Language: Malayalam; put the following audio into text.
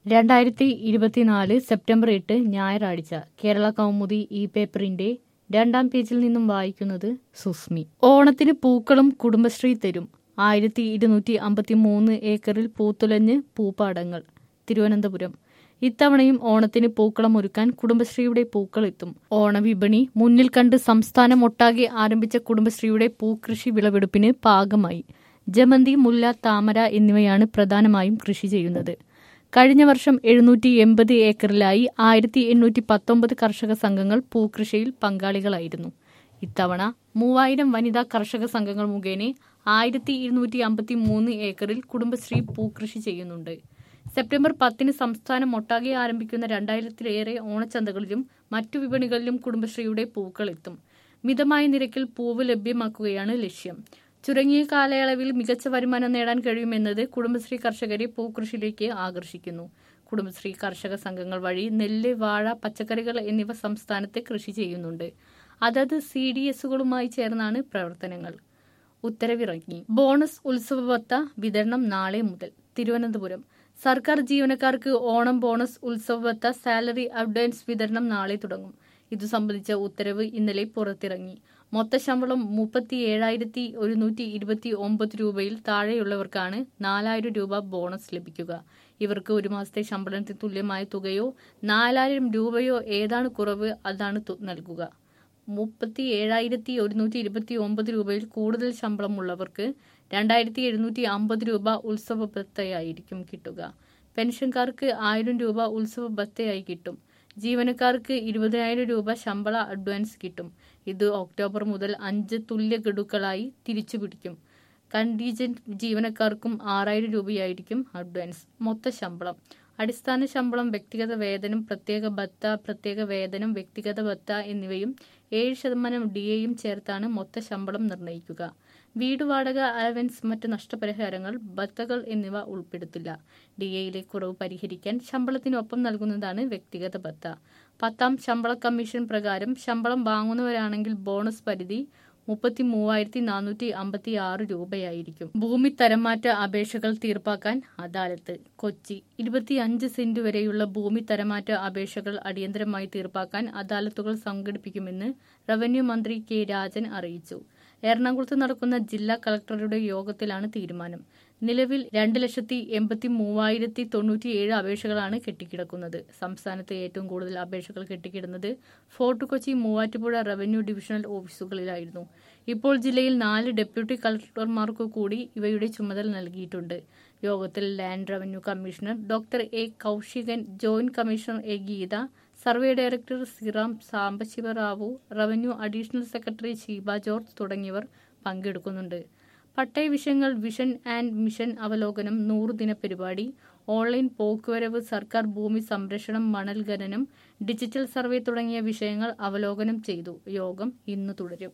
രണ്ടായിരത്തി ഇരുപത്തിനാല് സെപ്റ്റംബർ എട്ട് ഞായറാഴ്ച കേരള കൗമുദി ഈ പേപ്പറിന്റെ രണ്ടാം പേജിൽ നിന്നും വായിക്കുന്നത് സുസ്മി ഓണത്തിന് പൂക്കളും കുടുംബശ്രീ തരും ആയിരത്തി ഇരുന്നൂറ്റി അമ്പത്തി മൂന്ന് ഏക്കറിൽ പൂത്തുലഞ്ഞ് പൂപ്പാടങ്ങൾ തിരുവനന്തപുരം ഇത്തവണയും ഓണത്തിന് പൂക്കളം ഒരുക്കാൻ കുടുംബശ്രീയുടെ പൂക്കൾ എത്തും ഓണവിപണി മുന്നിൽ കണ്ട് സംസ്ഥാനം ഒട്ടാകെ ആരംഭിച്ച കുടുംബശ്രീയുടെ പൂക്കൃഷി വിളവെടുപ്പിന് പാകമായി ജമന്തി മുല്ല താമര എന്നിവയാണ് പ്രധാനമായും കൃഷി ചെയ്യുന്നത് കഴിഞ്ഞ വർഷം എഴുന്നൂറ്റി എൺപത് ഏക്കറിലായി ആയിരത്തി എണ്ണൂറ്റി പത്തൊമ്പത് കർഷക സംഘങ്ങൾ പൂക്കൃഷിയിൽ പങ്കാളികളായിരുന്നു ഇത്തവണ മൂവായിരം വനിതാ കർഷക സംഘങ്ങൾ മുഖേന ആയിരത്തി ഇരുന്നൂറ്റി അമ്പത്തി മൂന്ന് ഏക്കറിൽ കുടുംബശ്രീ പൂക്കൃഷി ചെയ്യുന്നുണ്ട് സെപ്റ്റംബർ പത്തിന് സംസ്ഥാനം ഒട്ടാകെ ആരംഭിക്കുന്ന രണ്ടായിരത്തിലേറെ ഓണച്ചന്തകളിലും മറ്റു വിപണികളിലും കുടുംബശ്രീയുടെ പൂക്കൾ എത്തും മിതമായ നിരക്കിൽ പൂവ് ലഭ്യമാക്കുകയാണ് ലക്ഷ്യം ചുരുങ്ങിയ കാലയളവിൽ മികച്ച വരുമാനം നേടാൻ കഴിയുമെന്നത് കുടുംബശ്രീ കർഷകരെ പൂക്കൃഷിയിലേക്ക് ആകർഷിക്കുന്നു കുടുംബശ്രീ കർഷക സംഘങ്ങൾ വഴി നെല്ല് വാഴ പച്ചക്കറികൾ എന്നിവ സംസ്ഥാനത്ത് കൃഷി ചെയ്യുന്നുണ്ട് അതത് സി ഡി എസുകളുമായി ചേർന്നാണ് പ്രവർത്തനങ്ങൾ ഉത്തരവിറങ്ങി ബോണസ് ഉത്സവബത്ത വിതരണം നാളെ മുതൽ തിരുവനന്തപുരം സർക്കാർ ജീവനക്കാർക്ക് ഓണം ബോണസ് ഉത്സവബത്ത സാലറി അഡ്വാൻസ് വിതരണം നാളെ തുടങ്ങും ഇതു സംബന്ധിച്ച ഉത്തരവ് ഇന്നലെ പുറത്തിറങ്ങി മൊത്ത ശമ്പളം മുപ്പത്തി ഏഴായിരത്തി ഒരുന്നൂറ്റി ഇരുപത്തി ഒമ്പത് രൂപയിൽ താഴെയുള്ളവർക്കാണ് നാലായിരം രൂപ ബോണസ് ലഭിക്കുക ഇവർക്ക് ഒരു മാസത്തെ ശമ്പളത്തിന് തുല്യമായ തുകയോ നാലായിരം രൂപയോ ഏതാണ് കുറവ് അതാണ് നൽകുക മുപ്പത്തി ഏഴായിരത്തി ഒരുന്നൂറ്റി ഇരുപത്തി ഒമ്പത് രൂപയിൽ കൂടുതൽ ശമ്പളമുള്ളവർക്ക് രണ്ടായിരത്തി എഴുന്നൂറ്റി അമ്പത് രൂപ ഉത്സവ ഭത്തയായിരിക്കും കിട്ടുക പെൻഷൻകാർക്ക് ആയിരം രൂപ ഉത്സവ ഭത്തയായി കിട്ടും ജീവനക്കാർക്ക് ഇരുപതിനായിരം രൂപ ശമ്പള അഡ്വാൻസ് കിട്ടും ഇത് ഒക്ടോബർ മുതൽ അഞ്ച് തുല്യ ഗഡുക്കളായി തിരിച്ചു പിടിക്കും കണ്ടീജന്റ് ജീവനക്കാർക്കും ആറായിരം രൂപയായിരിക്കും അഡ്വാൻസ് മൊത്ത ശമ്പളം അടിസ്ഥാന ശമ്പളം വ്യക്തിഗത വേതനം പ്രത്യേക ഭത്ത പ്രത്യേക വേതനം വ്യക്തിഗത ഭത്ത എന്നിവയും ഏഴ് ശതമാനം ഡി എയും ചേർത്താണ് മൊത്ത ശമ്പളം നിർണ്ണയിക്കുക വീട് വാടക അലവൻസ് മറ്റ് നഷ്ടപരിഹാരങ്ങൾ ഭത്തകൾ എന്നിവ ഉൾപ്പെടുത്തില്ല ഡി എയിലെ കുറവ് പരിഹരിക്കാൻ ശമ്പളത്തിനൊപ്പം നൽകുന്നതാണ് വ്യക്തിഗത ഭത്ത പത്താം ശമ്പള കമ്മീഷൻ പ്രകാരം ശമ്പളം വാങ്ങുന്നവരാണെങ്കിൽ ബോണസ് പരിധി മുപ്പത്തി മൂവായിരത്തി നാനൂറ്റി അമ്പത്തി ആറ് രൂപയായിരിക്കും ഭൂമി തരംമാറ്റ അപേക്ഷകൾ തീർപ്പാക്കാൻ അദാലത്ത് കൊച്ചി ഇരുപത്തിയഞ്ച് സെന്റ് വരെയുള്ള ഭൂമി തരംമാറ്റ അപേക്ഷകൾ അടിയന്തരമായി തീർപ്പാക്കാൻ അദാലത്തുകൾ സംഘടിപ്പിക്കുമെന്ന് റവന്യൂ മന്ത്രി കെ രാജൻ അറിയിച്ചു എറണാകുളത്ത് നടക്കുന്ന ജില്ലാ കളക്ടറുടെ യോഗത്തിലാണ് തീരുമാനം നിലവിൽ രണ്ട് ലക്ഷത്തി എൺപത്തി മൂവായിരത്തി തൊണ്ണൂറ്റിയേഴ് അപേക്ഷകളാണ് കെട്ടിക്കിടക്കുന്നത് സംസ്ഥാനത്ത് ഏറ്റവും കൂടുതൽ അപേക്ഷകൾ കെട്ടിക്കിടന്നത് Fort Kochi Muvattupuzha revenue divisional ഓഫീസുകളിലായിരുന്നു ഇപ്പോൾ ജില്ലയിൽ നാല് ഡെപ്യൂട്ടി കളക്ടർമാർക്കു കൂടി ഇവയുടെ ചുമതല നൽകിയിട്ടുണ്ട് യോഗത്തിൽ land revenue commissioner doctor A Kaushikan joint commissioner A Geetha survey director Sriram Sambasivarao revenue additional secretary Sheeba George തുടങ്ങിയവർ പങ്കെടുക്കുന്നുണ്ട് പട്ടയ വിഷയങ്ങൾ വിഷൻ ആൻഡ് മിഷൻ അവലോകനം നൂറ് ദിന പരിപാടി ഓൺലൈൻ പോക്കുവരവ് സർക്കാർ ഭൂമി സംരക്ഷണം മണൽ ഖനനം ഡിജിറ്റൽ സർവേ തുടങ്ങിയ വിഷയങ്ങൾ അവലോകനം ചെയ്തു യോഗം ഇന്ന് തുടരും